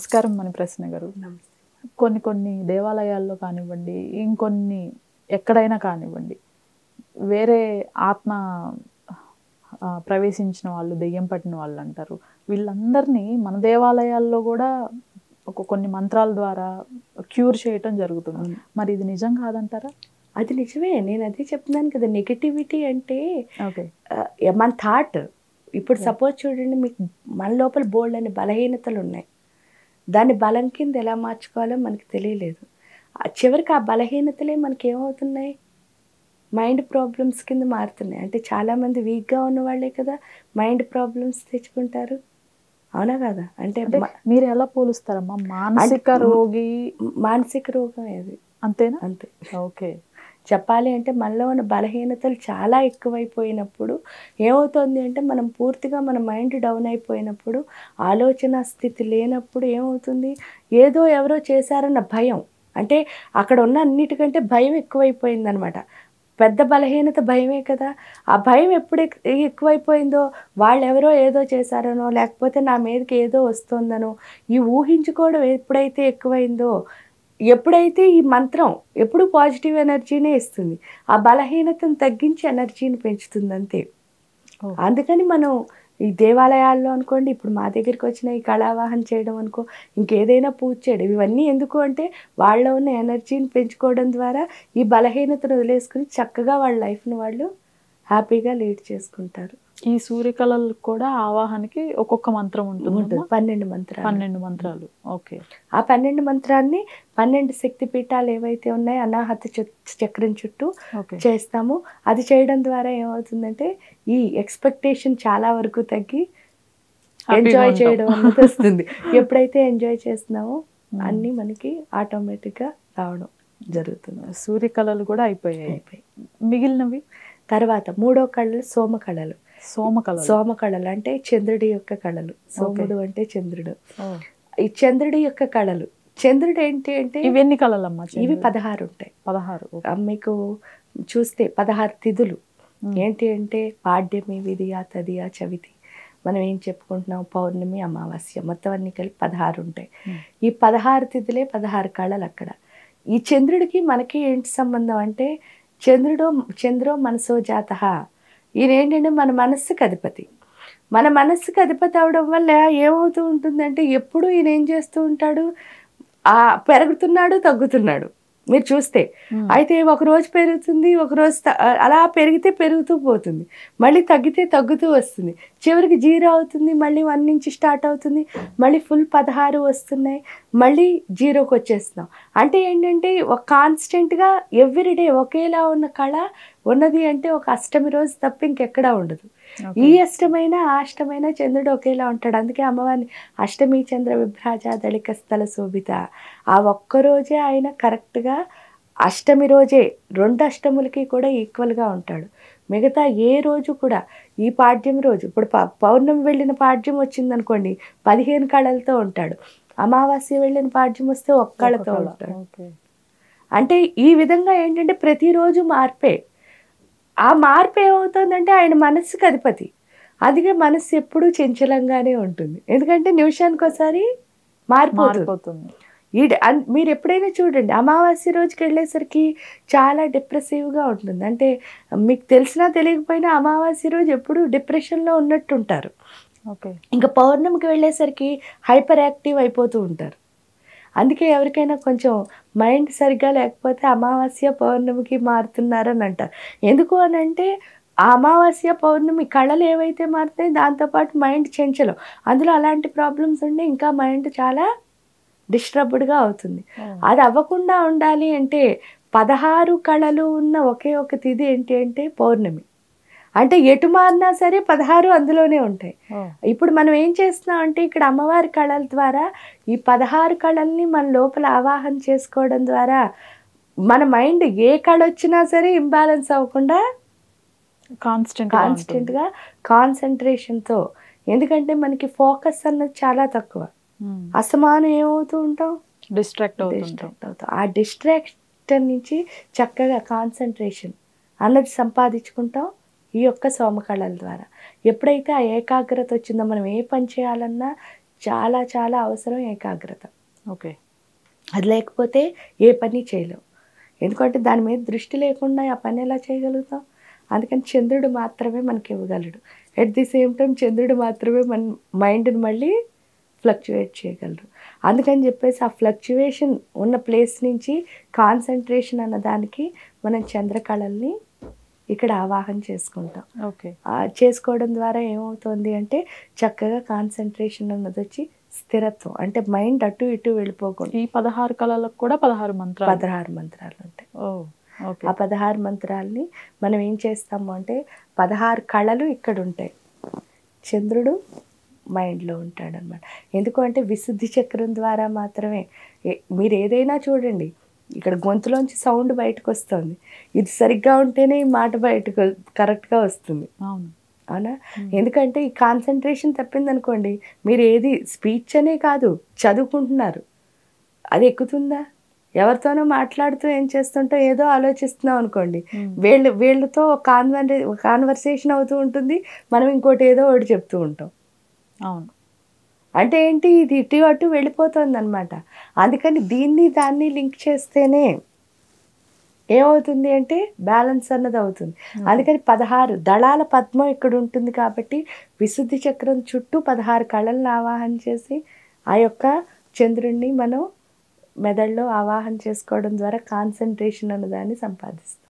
నమస్కారం మన ప్రశ్న గారు కొన్ని కొన్ని దేవాలయాల్లో కానివ్వండి ఇంకొన్ని ఎక్కడైనా కానివ్వండి వేరే ఆత్మ ఆ, ప్రవేశించిన వాళ్ళు దెయ్యం పట్టిన వాళ్ళు అంటారు వీళ్ళందరినీ మన దేవాలయాల్లో కూడా ఒక కొన్ని మంత్రాల ద్వారా క్యూర్ చేయటం జరుగుతుంది మరి ఇది నిజం కాదంటారా అది నిజమే నేను అదే చెప్తున్నాను కదా నెగటివిటీ అంటే ఓకే ఆ, మన థాట్ ఇప్పుడు సపోజ్ చూడండి మీకు మన లోపల బోల్డ్ అని బలహీనతలు ఉన్నాయి దాన్ని బలం కింద ఎలా మార్చుకోవాలో మనకి తెలియలేదు ఆ చివరికి ఆ బలహీనతలే మనకి ఏమవుతున్నాయి మైండ్ ప్రాబ్లమ్స్ కింద మారుతున్నాయి అంటే చాలామంది వీక్గా ఉన్న వాళ్ళే కదా మైండ్ ప్రాబ్లమ్స్ తెచ్చుకుంటారు అవునా కదా అంటే అంటే మ- మీరు ఎలా పోలుస్తారమ్మా మానసిక అంటే- రోగి మానసిక రోగం అది అంతేనా అంతే ఓకే చెప్పాలి అంటే మనలో ఉన్న బలహీనతలు చాలా ఎక్కువైపోయినప్పుడు ఏమవుతుంది అంటే మనం పూర్తిగా మన మైండ్ డౌన్ అయిపోయినప్పుడు ఆలోచన స్థితి లేనప్పుడు ఏమవుతుంది ఏదో ఎవరో చేశారన్న భయం అంటే అక్కడ ఉన్న అన్నిటికంటే భయం ఎక్కువైపోయింది అనమాట పెద్ద బలహీనత భయమే కదా ఆ భయం ఎప్పుడు ఎక్- ఎక్కువైపోయిందో వాళ్ళు ఎవరో ఏదో చేశారనో లేకపోతే నా మీదకి ఏదో వస్తుందనో ఈ ఊహించుకోవడం ఎప్పుడైతే ఎక్కువైందో ఎప్పుడైతే ఈ మంత్రం ఎప్పుడు పాజిటివ్ ఎనర్జీనే ఇస్తుంది ఆ బలహీనతను తగ్గించి ఎనర్జీని పెంచుతుంది అంతే ఓ. అందుకని మనం ఈ దేవాలయాల్లో అనుకోండి ఇప్పుడు మా దగ్గరికి వచ్చిన ఈ కళావాహన చేయడం అనుకో ఇంకేదైనా పూజ చేయడం ఇవన్నీ ఎందుకు అంటే వాళ్ళ ఉన్న ఎనర్జీని పెంచుకోవడం ద్వారా ఈ బలహీనతను వదిలేసుకుని చక్కగా వాళ్ళ లైఫ్ని వాళ్ళు హ్యాపీగా లీడ్ చేసుకుంటారు ఈ సూర్యకళలు కూడా ఆవాహనకి ఒక్కొక్క మంత్రం ఉంటుంది ఉంటుంది పన్నెండు మంత్రాలు పన్నెండు మంత్రాలు ఓకే ఆ పన్నెండు మంత్రాన్ని పన్నెండు శక్తి పీఠాలు ఏవైతే ఉన్నాయో అనాహత చ- చక్రం చుట్టూ ఓకే చేస్తాము అది చేయడం ద్వారా ఏమవుతుందంటే ఈ ఎక్స్పెక్టేషన్ చాలా వరకు తగ్గి Happy గా ఎంజాయ్ ఉంటాం. చేయడం అన్నది వస్తుంది ఎప్పుడైతే ఎంజాయ్ చేస్తున్నామో అన్నీ మనకి ఆటోమేటిక్గా రావడం జరుగుతుంది సూర్యకళలు కూడా అయిపోయాయి అయిపోయి మిగిలినవి తర్వాత మూడో కళలు సోమ కళలు సోమకళలు సోమ కళలు అంటే చంద్రుడి యొక్క కళలు సోముడు అంటే చంద్రుడు ఓ. ఈ చంద్రుడి యొక్క కళలు చంద్రుడు ఏంటి అంటే ఇవి ఎన్ని కళలమ్మా ఇవి చంద్రుడు? పదహారు ఉంటాయి పదహారు ఓకే. ఆ మీకు చూస్తే పదహారు తిథులు మ్మ్. ఏంటి అంటే పాడ్యమి విధియ తదియ చవితి మనం ఏం చెప్పుకుంటున్నాం పౌర్ణమి అమావాస్య మొత్తం అన్ని కలిపి పదహారు ఉంటాయి మ్మ్. ఈ పదహారు తిథులే పదహారు కళలు అక్కడ ఈ చంద్రుడికి మనకి ఏంటి సంబంధం అంటే చంద్రుడు చంద్రో మనసో జాత ఈయన ఏంటంటే మన మనస్సుకి అధిపతి మన మనస్సుకి అధిపతి అవడం వల్ల ఏమవుతూ ఉంటుందంటే ఎప్పుడు ఈయన ఏం చేస్తూ ఉంటాడు ఆ పెరుగుతున్నాడు తగ్గుతున్నాడు మీరు చూస్తే మ్మ్. అయితే ఒక రోజు పెరుగుతుంది ఒక రోజు త- అలా పెరిగితే పెరుగుతూ పోతుంది మళ్ళీ తగ్గితే తగ్గుతూ వస్తుంది చివరికి జీరో అవుతుంది మళ్ళీ వన్ నుంచి స్టార్ట్ అవుతుంది మళ్ళీ ఫుల్ పదహారు వస్తున్నాయి మళ్ళీ జీరోకి వచ్చేస్తున్నాం అంటే ఏంటంటే ఒక కాన్స్టెంట్గా ఎవ్రీడే ఒకేలా ఉన్న కళ ఉన్నది అంటే ఒక అష్టమి రోజు తప్ప ఇంకెక్కడా ఉండదు ఓకే. ఈ అష్టమైన ఆ అష్టమైన చంద్రుడు ఒకేలా ఉంటాడు అందుకే అమ్మవారిని అష్టమి చంద్ర విభ్రాజ దళిక స్థల శోభిత ఆ ఒక్క రోజే ఆయన కరెక్ట్గా అష్టమి రోజే రెండు అష్టములకి కూడా ఈక్వల్గా ఉంటాడు మిగతా ఏ రోజు కూడా ఈ పాడ్యం రోజు ఇప్పుడు ప- పౌర్ణమి వెళ్ళిన పాడ్యం వచ్చిందనుకోండి పదిహేను కళలతో ఉంటాడు అమావాస్య వెళ్ళిన పాడ్యం వస్తే ఒక్క ఒక కళతో కళ. ఉంటాడు ఓకే. అంటే ఈ విధంగా ఏంటంటే ప్రతిరోజు మార్పే ఆ మార్పు ఏమవుతుందంటే ఆయన మనస్సుకి అధిపతి అందుకే మనస్సు ఎప్పుడూ చంచలంగానే ఉంటుంది ఎందుకంటే నిమిషానికి ఒకసారి మారిపోతుంది మారిపోతుంది ఈ డ- అన్- మీరు ఎప్పుడైనా చూడండి అమావాస్య రోజుకి వెళ్ళేసరికి చాలా డిప్రెసివ్గా ఉంటుంది అంటే మీకు తెలిసినా తెలియకపోయినా అమావాస్య రోజు ఎప్పుడు డిప్రెషన్లో ఉన్నట్టు ఉంటారు ఓకే ఇంకా పౌర్ణమికి వెళ్ళేసరికి హైపర్ యాక్టివ్ అయిపోతూ ఉంటారు అందుకే ఎవరికైనా కొంచెం మైండ్ సరిగ్గా లేకపోతే అమావాస్య పౌర్ణమికి మారుతున్నారని అంటారు ఎందుకు అని అంటే ఆ అమావాస్య పౌర్ణమి కళలు ఏవైతే మారుతాయి దాంతోపాటు మైండ్ చెంచలం అందులో అలాంటి ప్రాబ్లమ్స్ ఉంటే ఇంకా మైండ్ చాలా డిస్టర్బ్డ్గా అవుతుంది ఓ. అది అవ్వకుండా ఉండాలి అంటే పదహారు కళలు ఉన్న ఒకే ఒక తిథి ఏంటి అంటే పౌర్ణమి అంటే ఎటు మారినా సరే పదహారు అందులోనే ఉంటాయి ఓ. ఇప్పుడు మనం ఏం చేస్తున్నాం అంటే ఇక్కడ అమ్మవారి కళల ద్వారా ఈ పదహారు కళల్ని మన లోపల ఆవాహన చేసుకోవడం ద్వారా మన మైండ్ ఏ కళ వచ్చినా సరే ఇంబ్యాలెన్స్ అవ్వకుండా కాన్స్టెంట్ కాన్స్టెంట్గా కాన్సన్ట్రేషన్తో ఎందుకంటే మనకి ఫోకస్ అన్నది చాలా తక్కువ అసమానం ఏమవుతూ ఉంటాం డిస్ట్రాక్ట్ అవుతుంటాం డిస్ట్రాక్ట్ అవుతాం ఆ డిస్ట్రాక్షన్ నుంచి చక్కగా కాన్సన్ట్రేషన్ అన్నది సంపాదించుకుంటాం ఈ యొక్క సోమకళల ద్వారా ఎప్పుడైతే ఆ ఏకాగ్రత వచ్చిందో మనం ఏ పని చేయాలన్నా చాలా చాలా అవసరం ఏకాగ్రత ఓకే అది లేకపోతే ఏ పని చేయలేవు ఎందుకంటే దాని మీద దృష్టి లేకుండా ఆ పని ఎలా చేయగలుగుతాం అందుకని చంద్రుడు మాత్రమే మనకి ఇవ్వగలడు ఎట్ ది సేమ్ టైం చంద్రుడు మాత్రమే మన మైండ్ని మళ్ళీ ఫ్లక్చువేట్ చేయగలరు అందుకని చెప్పేసి ఆ ఫ్లక్చువేషన్ ఉన్న ప్లేస్ నుంచి కాన్సన్ట్రేషన్ అన్న దానికి మనం చంద్రకళల్ని ఇక్కడ ఆవాహన చేసుకుంటాం ఓకే ఆ చేసుకోవడం ద్వారా ఏమవుతుంది అంటే చక్కగా కాన్సన్ట్రేషన్ అన్నది వచ్చి స్థిరత్వం అంటే మైండ్ అటు ఇటు వెళ్ళిపోకుండా ఈ పదహారు కళలకు కూడా పదహారు మంత్రాలు పదహారు మంత్రాలు ఉంటాయి ఓ ఓకే ఆ పదహారు మంత్రాల్ని మనం ఏం చేస్తాము అంటే పదహారు కళలు ఇక్కడ ఉంటాయి చంద్రుడు మైండ్లో ఉంటాడు అనమాట ఎందుకు అంటే విశుద్ధి చక్రం ద్వారా మాత్రమే ఏ- మీరు ఏదైనా చూడండి ఇక్కడ గొంతులోంచి సౌండ్ బయటకు వస్తుంది ఇది సరిగ్గా ఉంటేనే ఈ మాట బయటకు కరెక్ట్గా వస్తుంది అవును అవునా ఎందుకంటే ఈ కాన్సన్ట్రేషన్ తప్పిందనుకోండి మీరు ఏది స్పీచ్ అనే కాదు చదువుకుంటున్నారు అది ఎక్కుతుందా ఎవరితోనో మాట్లాడుతూ ఏం చేస్తుంటో ఏదో ఆలోచిస్తున్నాం అనుకోండి Hmm. వీళ్ళు వీళ్ళతో కాన్వర్ కాన్వర్సేషన్ అవుతూ ఉంటుంది మనం ఇంకోటి ఏదో ఒకటి చెప్తూ ఉంటాం అవును అంటే ఏంటి ఇది ఇటు అటు వెళ్ళిపోతుంది అనమాట అందుకని దీన్ని దాన్ని లింక్ చేస్తేనే ఏమవుతుంది అంటే బ్యాలెన్స్ అన్నది అవుతుంది అందుకని పదహారు దళాల పద్మం ఇక్కడ ఉంటుంది కాబట్టి విశుద్ధి చక్రం చుట్టూ పదహారు కళలను ఆవాహన చేసి ఆ యొక్క చంద్రుణ్ణి మనం మెదడులో ఆవాహన చేసుకోవడం ద్వారా కాన్సన్ట్రేషన్ అన్నదాన్ని సంపాదిస్తాం